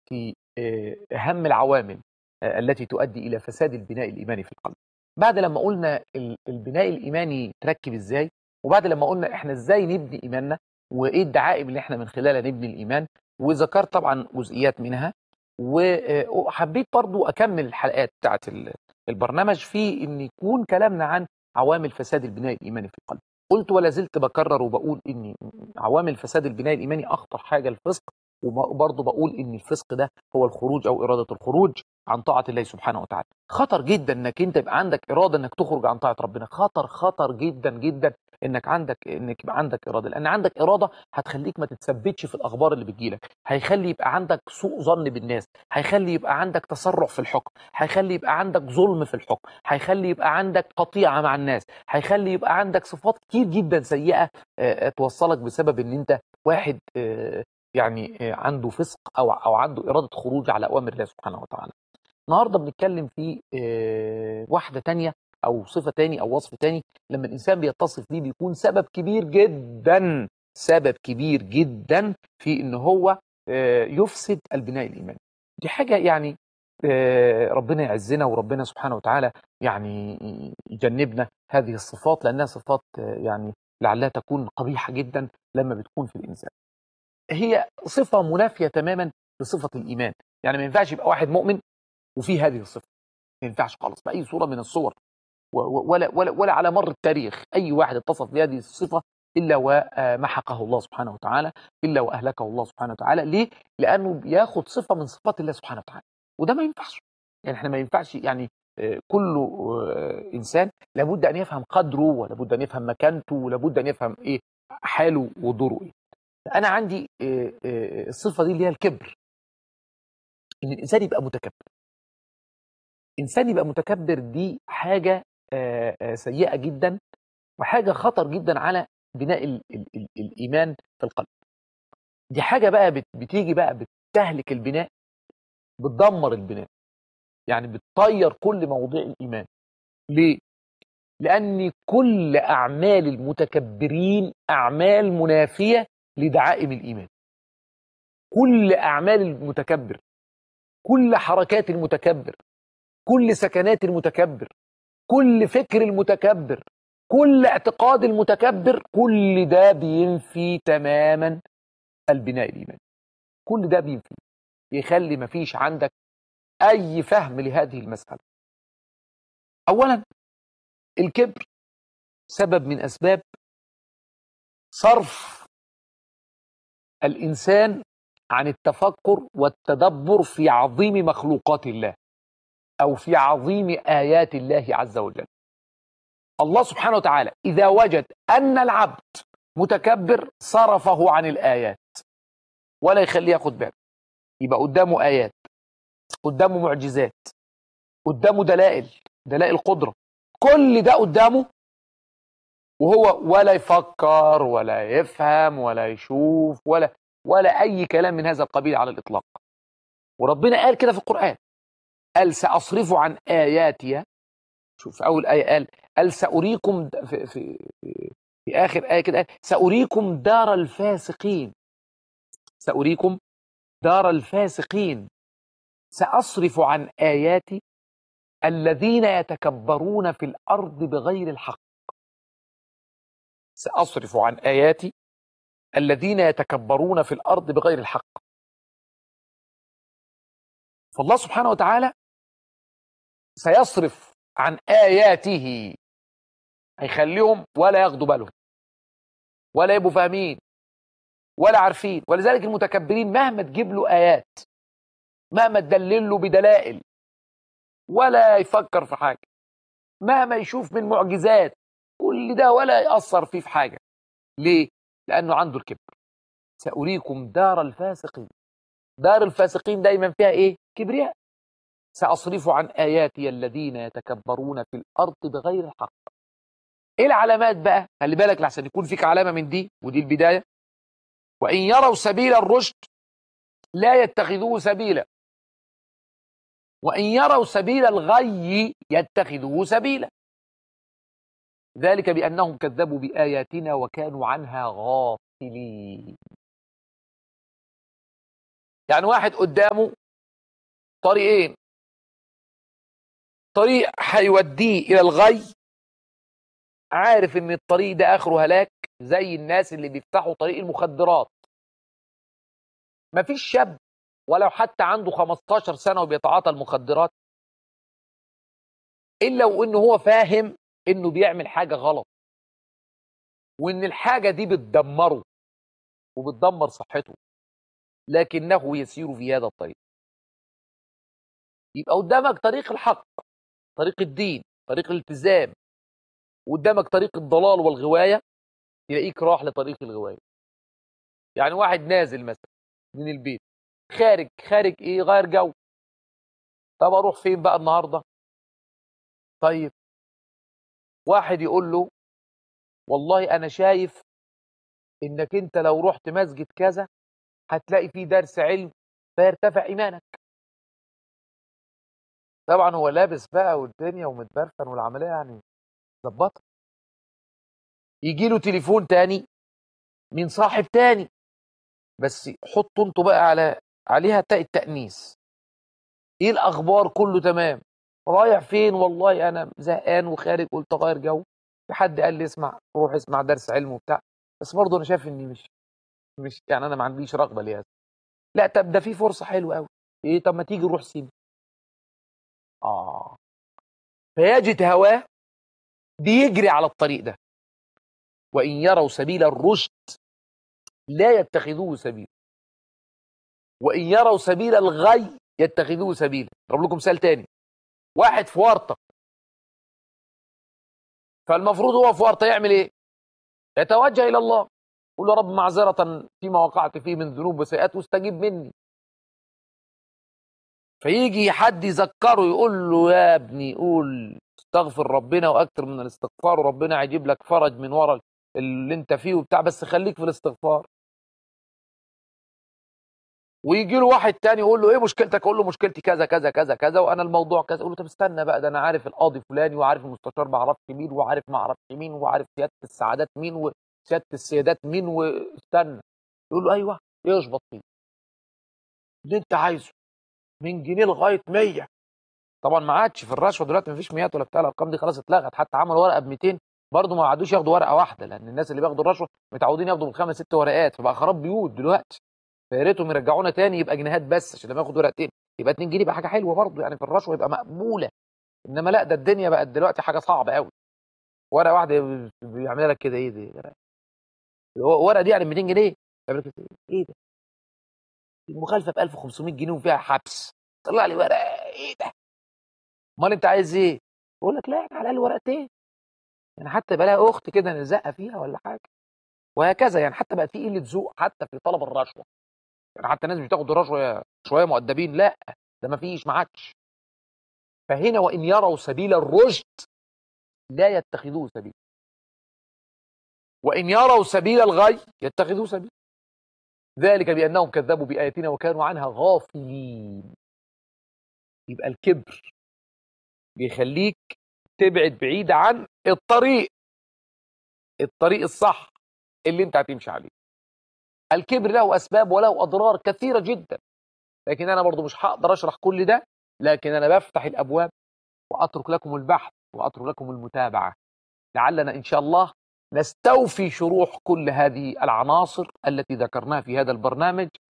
في أهم العوامل التي تؤدي إلى فساد البناء الإيماني في القلب بعد لما قلنا البناء الإيماني تركب إزاي وبعد لما قلنا إحنا إزاي نبني إيماننا وإيه الدعائم اللي إحنا من خلالها نبني الإيمان وذكرت طبعا جزئيات منها وحبيت برضو أكمل الحلقات بتاعت البرنامج في أن يكون كلامنا عن عوامل فساد البناء الإيماني في القلب قلت ولا زلت بكرر وبقول ان عوامل فساد البناء الايماني اخطر حاجه الفسق وبرضه بقول ان الفسق ده هو الخروج او اراده الخروج عن طاعه الله سبحانه وتعالى خطر جدا انك انت يبقى عندك اراده انك تخرج عن طاعه ربنا خطر خطر جدا جدا انك عندك انك يبقى عندك اراده لان عندك اراده هتخليك ما تتثبتش في الاخبار اللي بتجيلك هيخلي يبقى عندك سوء ظن بالناس هيخلي يبقى عندك تسرع في الحكم هيخلي يبقى عندك ظلم في الحكم هيخلي يبقى عندك قطيعه مع الناس هيخلي يبقى عندك صفات كتير جدا سيئه توصلك بسبب ان انت واحد يعني عنده فسق او او عنده اراده خروج على اوامر الله سبحانه وتعالى النهارده بنتكلم في واحده تانية او صفه تاني او وصف تاني لما الانسان بيتصف بيه بيكون سبب كبير جدا سبب كبير جدا في ان هو يفسد البناء الايماني دي حاجه يعني ربنا يعزنا وربنا سبحانه وتعالى يعني يجنبنا هذه الصفات لانها صفات يعني لعلها تكون قبيحه جدا لما بتكون في الانسان هي صفه منافيه تماما لصفه الايمان يعني ما ينفعش يبقى واحد مؤمن وفيه هذه الصفه ما ينفعش خالص باي صوره من الصور ولا ولا ولا على مر التاريخ اي واحد اتصف بهذه الصفه الا ومحقه الله سبحانه وتعالى الا واهلكه الله سبحانه وتعالى ليه لانه بياخد صفه من صفات الله سبحانه وتعالى وده ما ينفعش يعني احنا ما ينفعش يعني كل انسان لابد ان يفهم قدره ولابد ان يفهم مكانته ولابد ان يفهم ايه حاله ودوره ايه انا عندي الصفه دي اللي هي الكبر ان الانسان يبقى متكبر انسان يبقى متكبر دي حاجه سيئه جدا وحاجه خطر جدا على بناء ال ال ال الايمان في القلب دي حاجه بقى بتيجي بقى بتهلك البناء بتدمر البناء يعني بتطير كل مواضيع الايمان ليه لان كل اعمال المتكبرين اعمال منافيه لدعائم الايمان كل اعمال المتكبر كل حركات المتكبر كل سكنات المتكبر كل فكر المتكبر كل اعتقاد المتكبر كل ده بينفي تماما البناء الايماني كل ده بينفي يخلي مفيش عندك اي فهم لهذه المساله اولا الكبر سبب من اسباب صرف الانسان عن التفكر والتدبر في عظيم مخلوقات الله او في عظيم ايات الله عز وجل الله سبحانه وتعالى اذا وجد ان العبد متكبر صرفه عن الايات ولا يخليه ياخد باله يبقى قدامه ايات قدامه معجزات قدامه دلائل دلائل قدره كل ده قدامه وهو ولا يفكر ولا يفهم ولا يشوف ولا ولا اي كلام من هذا القبيل على الاطلاق وربنا قال كده في القران قال ساصرف عن اياتي شوف في اول ايه قال قال ساريكم في في في اخر ايه كده قال ساريكم دار الفاسقين ساريكم دار الفاسقين ساصرف عن اياتي الذين يتكبرون في الارض بغير الحق ساصرف عن اياتي الذين يتكبرون في الارض بغير الحق فالله سبحانه وتعالى سيصرف عن اياته هيخليهم ولا ياخدوا بالهم ولا يبقوا فاهمين ولا عارفين ولذلك المتكبرين مهما تجيب له ايات مهما تدلل له بدلائل ولا يفكر في حاجه مهما يشوف من معجزات كل ده ولا يأثر فيه في حاجه ليه لانه عنده الكبر ساريكم دار الفاسقين دار الفاسقين دايما فيها ايه كبرياء ساصرف عن اياتي الذين يتكبرون في الارض بغير الحق ايه العلامات بقى خلي بالك لحسن يكون فيك علامه من دي ودي البدايه وان يروا سبيل الرشد لا يتخذوه سبيلا وان يروا سبيل الغي يتخذوه سبيلا ذلك بانهم كذبوا باياتنا وكانوا عنها غافلين يعني واحد قدامه طريقين طريق هيوديه الى الغي عارف ان الطريق ده اخره هلاك زي الناس اللي بيفتحوا طريق المخدرات مفيش شاب ولو حتى عنده 15 سنه وبيتعاطى المخدرات الا وانه هو فاهم انه بيعمل حاجه غلط وان الحاجه دي بتدمره وبتدمر صحته لكنه يسير في هذا الطريق يبقى قدامك طريق الحق طريق الدين طريق الالتزام وقدامك طريق الضلال والغوايه تلاقيك راح لطريق الغوايه يعني واحد نازل مثلا من البيت خارج خارج ايه غير جو طب اروح فين بقى النهارده طيب واحد يقول له والله انا شايف انك انت لو رحت مسجد كذا هتلاقي فيه درس علم فيرتفع ايمانك طبعا هو لابس بقى والدنيا ومتبرفن والعمليه يعني ظبطها يجي له تليفون تاني من صاحب تاني بس حطوا انتوا بقى على عليها تاء التأنيس ايه الاخبار كله تمام رايح فين والله انا زهقان وخارج قلت اغير جو في حد قال لي اسمع روح اسمع درس علم وبتاع بس برضه انا شايف اني مش مش يعني انا ما عنديش رغبه ليها لا طب ده في فرصه حلوه قوي ايه طب ما تيجي نروح سينما اه فيجد هواه بيجري على الطريق ده وان يروا سبيل الرشد لا يتخذوه سبيلا وان يروا سبيل الغي يتخذوه سبيلا اضرب لكم مثال تاني واحد في ورطه فالمفروض هو في ورطه يعمل ايه يتوجه الى الله يقول له رب معذره فيما وقعت فيه من ذنوب وسيئات واستجيب مني فيجي حد يذكره يقول له يا ابني قول استغفر ربنا واكثر من الاستغفار وربنا هيجيب لك فرج من ورا اللي انت فيه وبتاع بس خليك في الاستغفار ويجي له واحد تاني يقول له ايه مشكلتك يقول له مشكلتي كذا كذا كذا كذا وانا الموضوع كذا يقول له طب استنى بقى ده انا عارف القاضي فلاني وعارف المستشار ما اعرفش مين وعارف ما اعرفش مين وعارف سياده السعادات مين وسياده السيادات مين واستنى يقول له ايوه يشبط فيه اللي انت عايزه من جنيه لغايه 100 طبعا ما عادش في الرشوه دلوقتي ما فيش 100 ولا بتاع الارقام دي خلاص اتلغت حتى عملوا ورقه ب 200 برضه ما عادوش ياخدوا ورقه واحده لان الناس اللي بياخدوا الرشوه متعودين ياخدوا بالخمس ست ورقات فبقى خراب بيوت دلوقتي فيا ريتهم يرجعونا تاني يبقى جنيهات بس عشان لما ياخد ورقتين يبقى 2 جنيه يبقى حاجه حلوه برضه يعني في الرشوه يبقى مقبوله انما لا ده الدنيا بقت دلوقتي حاجه صعبه قوي ورقه واحده بيعملها لك كده ايه دي الورقه دي يعني 200 جنيه ايه ده المخالفه ب 1500 جنيه وفيها حبس طلع لي ورقه ايه ده امال انت عايز ايه يقول لك لا احنا على الاقل ورقتين يعني حتى يبقى لها اخت كده نلزقها فيها ولا حاجه وهكذا يعني حتى بقى في قله ذوق حتى في طلب الرشوه يعني حتى الناس بتاخد الرشوه شويه مؤدبين لا ده ما فيش ما عادش فهنا وان يروا سبيل الرشد لا يتخذوه سبيلا وان يروا سبيل الغي يتخذوه سبيلا ذلك بانهم كذبوا باياتنا وكانوا عنها غافلين يبقى الكبر بيخليك تبعد بعيد عن الطريق الطريق الصح اللي انت هتمشي عليه الكبر له اسباب وله اضرار كثيره جدا لكن انا برضو مش هقدر اشرح كل ده لكن انا بفتح الابواب واترك لكم البحث واترك لكم المتابعه لعلنا ان شاء الله نستوفي شروح كل هذه العناصر التي ذكرناها في هذا البرنامج